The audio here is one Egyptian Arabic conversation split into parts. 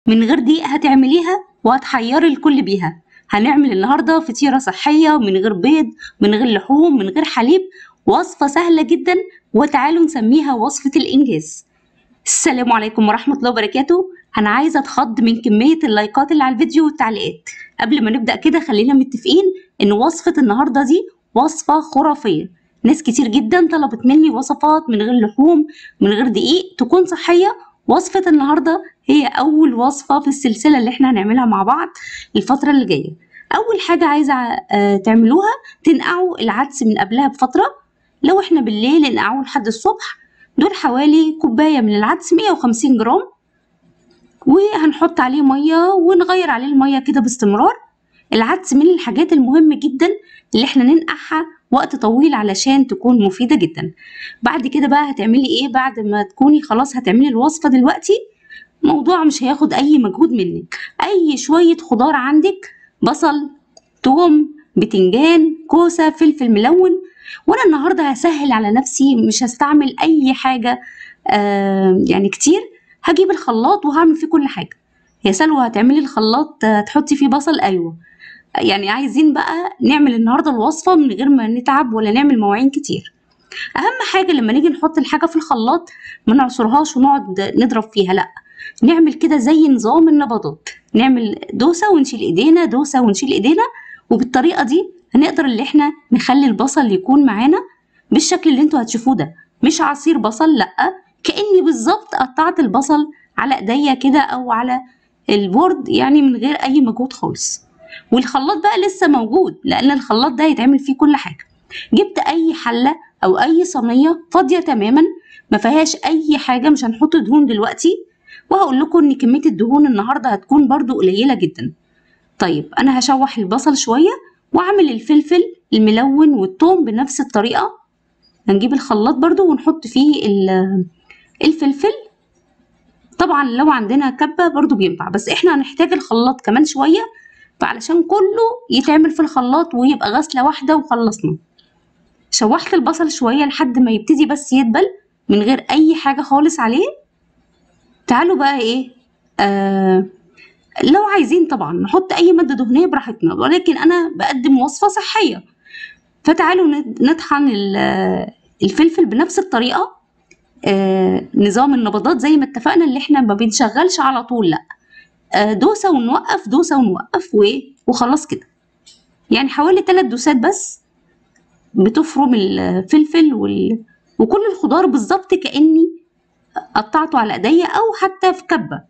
من غير دقيق هتعمليها وهتحيري الكل بيها هنعمل النهاردة فطيرة صحية من غير بيض من غير لحوم من غير حليب وصفة سهلة جدا وتعالوا نسميها وصفة الإنجاز السلام عليكم ورحمة الله وبركاته أنا عايزة أتخض من كمية اللايكات اللي على الفيديو والتعليقات قبل ما نبدأ كده خلينا متفقين إن وصفة النهاردة دي وصفة خرافية ناس كتير جدا طلبت مني وصفات من غير لحوم من غير دقيق تكون صحية وصفة النهاردة هي أول وصفة في السلسلة اللي احنا هنعملها مع بعض الفترة اللي جاية أول حاجة عايزة آه، تعملوها تنقعوا العدس من قبلها بفترة لو احنا بالليل ننقعه لحد الصبح دول حوالي كوباية من العدس 150 جرام وهنحط عليه مية ونغير عليه المية كده باستمرار العدس من الحاجات المهمة جدا اللي احنا ننقعها وقت طويل علشان تكون مفيدة جدا بعد كده بقى هتعملي ايه بعد ما تكوني خلاص هتعملي الوصفة دلوقتي موضوع مش هياخد اي مجهود منك اي شوية خضار عندك بصل توم بتنجان كوسة فلفل ملون وانا النهاردة هسهل على نفسي مش هستعمل اي حاجة آه يعني كتير هجيب الخلاط وهعمل فيه كل حاجة يا سلوى هتعملي الخلاط آه، تحطي فيه بصل ايوه يعني عايزين بقى نعمل النهارده الوصفة من غير ما نتعب ولا نعمل مواعين كتير اهم حاجة لما نيجي نحط الحاجة في الخلاط ما نعصرهاش ونقعد نضرب فيها لا نعمل كده زي نظام النبضات نعمل دوسة ونشيل ايدينا دوسة ونشيل ايدينا وبالطريقة دي هنقدر اللي احنا نخلي البصل يكون معانا بالشكل اللي انتوا هتشوفوه ده مش عصير بصل لا كأني بالظبط قطعت البصل على ايديا كده او على البورد يعني من غير اي مجهود خالص والخلاط بقى لسه موجود لان الخلاط ده هيتعمل فيه كل حاجه جبت اي حله او اي صينيه فاضيه تماما ما فيهاش اي حاجه مش هنحط دهون دلوقتي وهقول لكم ان كميه الدهون النهارده هتكون برضو قليله جدا طيب انا هشوح البصل شويه واعمل الفلفل الملون والثوم بنفس الطريقه هنجيب الخلاط برضو ونحط فيه ال- الفلفل طبعا لو عندنا كبة برضو بينفع بس احنا هنحتاج الخلاط كمان شوية فعلشان كله يتعمل في الخلاط ويبقى غسلة واحدة وخلصنا شوحت البصل شوية لحد ما يبتدي بس يدبل من غير أي حاجة خالص عليه تعالوا بقى ايه آه لو عايزين طبعا نحط أي مادة دهنية براحتنا ولكن أنا بقدم وصفة صحية فتعالوا ند- نطحن ال- الفلفل بنفس الطريقة آه نظام النبضات زي ما اتفقنا اللي احنا ما بنشغلش على طول لا آه دوسة ونوقف دوسة ونوقف و- وخلاص كده يعني حوالي ثلاث دوسات بس بتفرم الفلفل وال... وكل الخضار بالظبط كأني قطعته على ايديا او حتى في كبة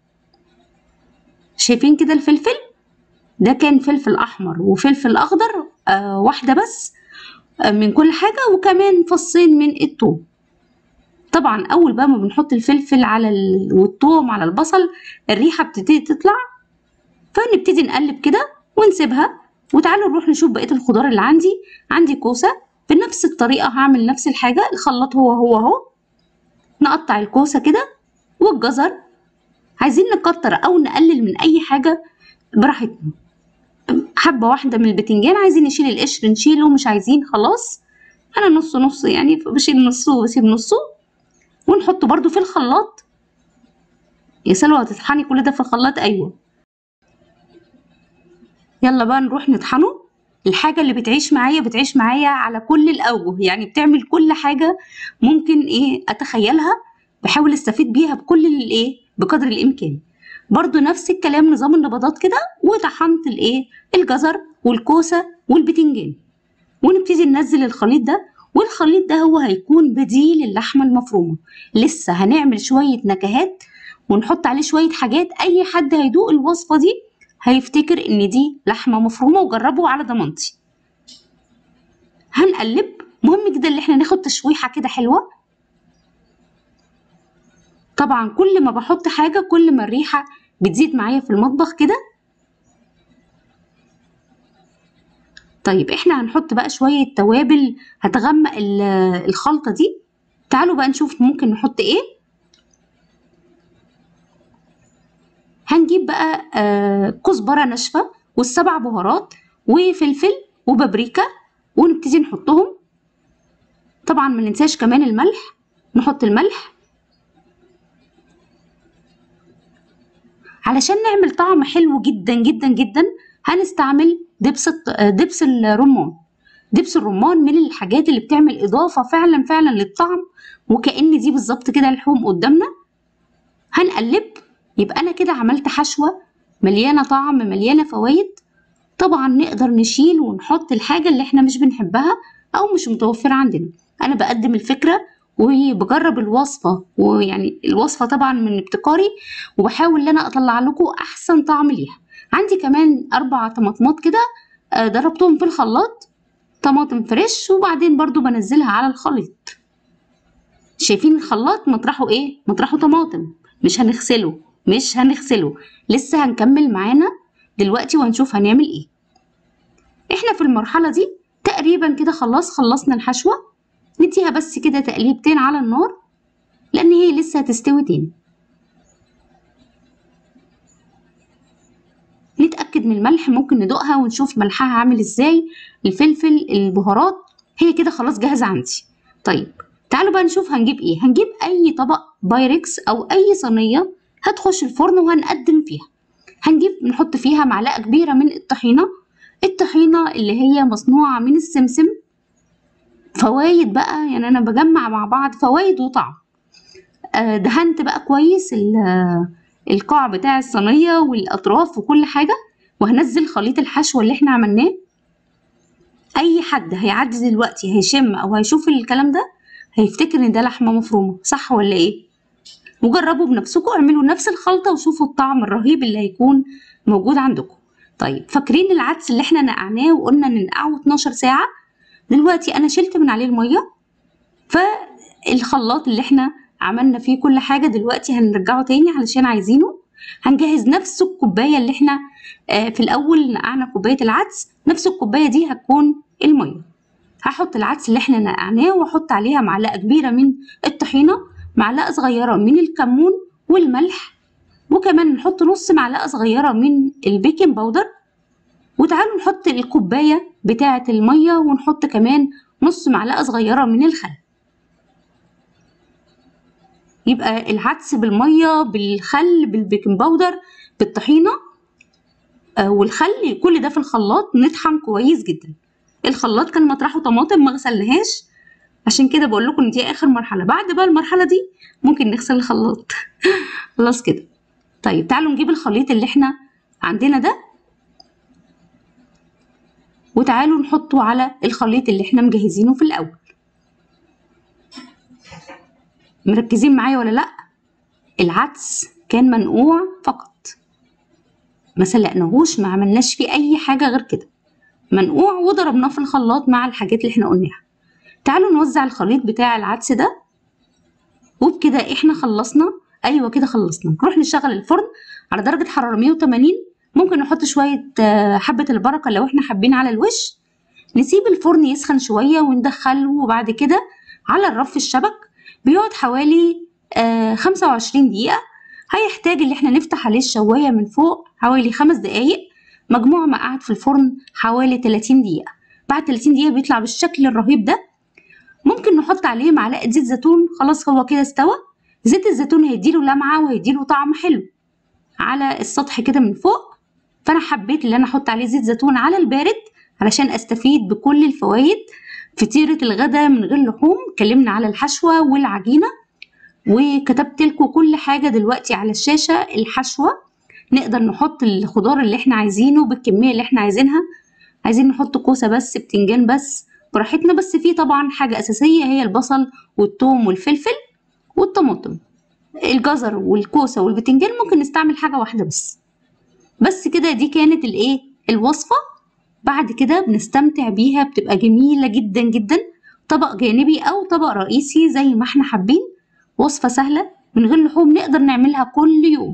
شايفين كده الفلفل ده كان فلفل احمر وفلفل اخضر آه واحدة بس آه من كل حاجة وكمان فصين من الثوم طبعا اول بقى ما بنحط الفلفل على ال... والثوم على البصل الريحة بتبتدي تطلع فنبتدي نقلب كده ونسيبها وتعالوا نروح نشوف بقية الخضار اللي عندي عندي كوسة بنفس الطريقة هعمل نفس الحاجة الخلاط هو هو اهو نقطع الكوسة كده والجزر عايزين نكتر او نقلل من اي حاجة براحتنا حبة واحدة من البتنجان عايزين نشيل القشر نشيله مش عايزين خلاص انا نص نص يعني بشيل نصه وبسيب نصه ونحطه برضو في الخلاط يا سلوى هتطحني كل ده في الخلاط ايوه يلا بقى نروح نطحنه الحاجة اللي بتعيش معايا بتعيش معايا على كل الأوجه يعني بتعمل كل حاجة ممكن إيه أتخيلها بحاول أستفيد بيها بكل الإيه بقدر الإمكان برضو نفس الكلام نظام النبضات كده وطحنت الإيه الجزر والكوسة والبتنجان ونبتدي ننزل الخليط ده والخليط ده هو هيكون بديل اللحمة المفرومة لسه هنعمل شوية نكهات ونحط عليه شوية حاجات أي حد هيدوق الوصفة دي هيفتكر ان دي لحمه مفرومه وجربوا على ضمانتي هنقلب مهم جدا ان احنا ناخد تشويحه كده حلوه طبعا كل ما بحط حاجه كل ما الريحه بتزيد معايا في المطبخ كده طيب احنا هنحط بقى شويه توابل هتغمق ال- الخلطه دي تعالوا بقى نشوف ممكن نحط ايه هنجيب بقى آه كزبرة ناشفة والسبع بهارات وفلفل وبابريكا ونبتدي نحطهم طبعا ما ننساش كمان الملح نحط الملح علشان نعمل طعم حلو جدا جدا جدا هنستعمل دبس الط- دبس الرمان دبس الرمان من الحاجات اللي بتعمل إضافة فعلا فعلا للطعم وكأن دي بالظبط كده لحوم قدامنا هنقلب يبقى أنا كده عملت حشوة مليانة طعم مليانة فوايد طبعا نقدر نشيل ونحط الحاجة اللي احنا مش بنحبها أو مش متوفرة عندنا أنا بقدم الفكرة وبجرب الوصفة ويعني الوصفة طبعا من ابتكاري وبحاول ان انا اطلع لكم احسن طعم ليها عندي كمان اربع طماطمات كده آه، ضربتهم في الخلاط طماطم فريش وبعدين برضو بنزلها على الخليط شايفين الخلاط مطرحه ايه مطرحه طماطم مش هنغسله مش هنغسله لسه هنكمل معانا دلوقتي وهنشوف هنعمل ايه احنا في المرحلة دي تقريبا كده خلاص خلصنا الحشوة نديها بس كده تقليبتين على النار لان هي لسه هتستوي تاني نتأكد من الملح ممكن ندوقها ونشوف ملحها عامل ازاي الفلفل البهارات هي كده خلاص جاهزة عندي طيب تعالوا بقى نشوف هنجيب ايه هنجيب اي طبق بايركس او اي صينية هتخش الفرن وهنقدم فيها هنجيب نحط فيها معلقة كبيرة من الطحينة الطحينة اللي هي مصنوعة من السمسم فوايد بقى يعني انا بجمع مع بعض فوايد وطعم آه، دهنت بقى كويس ال- القاع بتاع الصينية والأطراف وكل حاجة وهنزل خليط الحشوة اللي احنا عملناه أي حد هيعدي دلوقتي هيشم أو هيشوف الكلام ده هيفتكر إن ده لحمة مفرومة صح ولا إيه؟ وجربوا بنفسكم اعملوا نفس الخلطة وشوفوا الطعم الرهيب اللي هيكون موجود عندكم طيب فاكرين العدس اللي احنا نقعناه وقلنا ننقعه 12 ساعة دلوقتي أنا شلت من عليه المية فالخلاط اللي احنا عملنا فيه كل حاجة دلوقتي هنرجعه تاني علشان عايزينه هنجهز نفس الكوباية اللي احنا آه، في الأول نقعنا كوباية العدس نفس الكوباية دي هتكون المية هحط العدس اللي احنا نقعناه واحط عليها معلقة كبيرة من الطحينة معلقة صغيرة من الكمون والملح وكمان نحط نص معلقة صغيرة من البيكنج باودر وتعالوا نحط الكوباية بتاعة المية ونحط كمان نص معلقة صغيرة من الخل يبقى العدس بالميه بالخل بالبيكنج باودر بالطحينه آه، والخل كل ده في الخلاط نطحن كويس جدا الخلاط كان مطرحه طماطم ما غسلناهاش عشان كده بقول لكم ان دي اخر مرحله بعد بقى المرحله دي ممكن نغسل الخلاط خلاص كده طيب تعالوا نجيب الخليط اللي احنا عندنا ده وتعالوا نحطه على الخليط اللي احنا مجهزينه في الاول مركزين معايا ولا لا العدس كان منقوع فقط ما سلقناهوش ما عملناش فيه اي حاجه غير كده منقوع وضربناه في الخلاط مع الحاجات اللي احنا قلناها تعالوا نوزع الخليط بتاع العدس ده وبكده احنا خلصنا ايوه كده خلصنا نروح نشغل الفرن على درجه حراره 180 ممكن نحط شويه آه، حبه البركه لو احنا حابين على الوش نسيب الفرن يسخن شويه وندخله وبعد كده على الرف الشبك بيقعد حوالي آه 25 دقيقة هيحتاج اللي احنا نفتح عليه الشواية من فوق حوالي خمس دقايق مجموع ما قعد في الفرن حوالي 30 دقيقة بعد 30 دقيقة بيطلع بالشكل الرهيب ده ممكن نحط عليه معلقة زيت زيتون خلاص هو كده استوى زيت الزيتون هيديله لمعة وهيديله طعم حلو على السطح كده من فوق فانا حبيت ان انا احط عليه زيت زيتون على البارد علشان استفيد بكل الفوائد فطيرة الغدا من غير لحوم اتكلمنا على الحشوة والعجينة وكتبت لكم كل حاجة دلوقتي على الشاشة الحشوة نقدر نحط الخضار اللي احنا عايزينه بالكمية اللي احنا عايزينها عايزين نحط كوسة بس بتنجان بس براحتنا بس فيه طبعا حاجة أساسية هي البصل والثوم والفلفل والطماطم الجزر والكوسة والبتنجان ممكن نستعمل حاجة واحدة بس بس كده دي كانت الايه الوصفة بعد كده بنستمتع بيها بتبقى جميلة جدا جدا طبق جانبي أو طبق رئيسي زي ما احنا حابين وصفة سهلة من غير لحوم نقدر نعملها كل يوم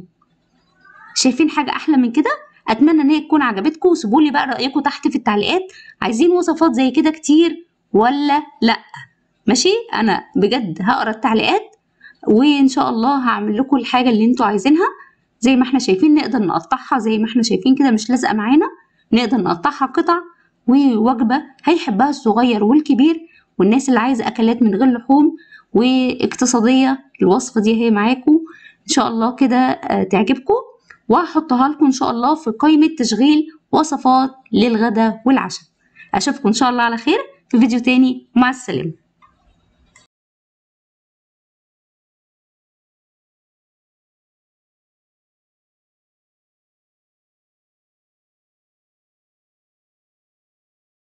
شايفين حاجة أحلى من كده أتمنى إن هي تكون عجبتكم وسيبوا لي بقى رأيكم تحت في التعليقات عايزين وصفات زي كده كتير ولا لأ ماشي أنا بجد هقرا التعليقات وإن شاء الله هعمل لكم الحاجة اللي انتوا عايزينها زي ما احنا شايفين نقدر نقطعها زي ما احنا شايفين كده مش لازقة معانا نقدر نقطعها قطع ووجبة هيحبها الصغير والكبير والناس اللي عايزة أكلات من غير لحوم واقتصادية الوصفة دي هي معاكم إن شاء الله كده آه، تعجبكم وهحطها لكم ان شاء الله في قائمة تشغيل وصفات للغدا والعشاء اشوفكم ان شاء الله على خير في فيديو تاني مع السلامة